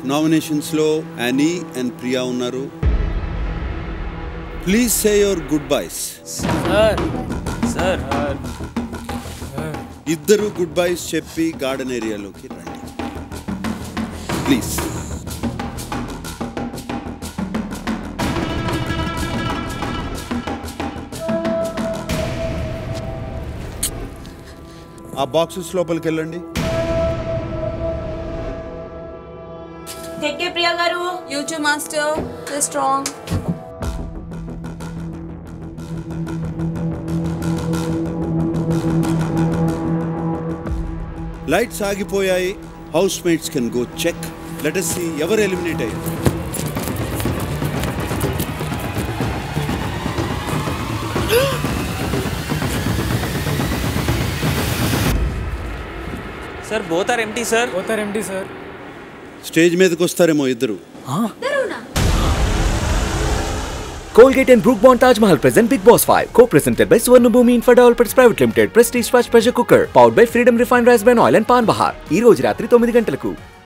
నామినేషన్స్లో Annie and Priya ఉన్నారు please say your goodbyes sir sir ఇద్దరు goodbyes చెప్పి garden ఏరియాలోకి రండి ప్లీజ్ ఆ బాక్సెస్ లోపలికి వెళ్ళండి టేక్ కేర్ ప్రియా గారు You too, Master. Stay strong. Lights ఆగిపోయాయి housemates can go check let us see ఎవరు ఎలిమినేట్ అయ్యారు sir both are empty sir పోతారు ఎంటీ సార్ స్టేజ్ మీదకి వస్తారేమో ఇద్దరు Colgate and Brook Bond Taj Mahal present Big Boss 5, co-presented by Swarna Bhoomi Infra Developers Private Limited, Prestige Fast Pressure Cooker, powered by Freedom Refined Rice Bran Oil and Pan Bahar. ఈ రోజు రాత్రి తొమ్మిది గంటలకు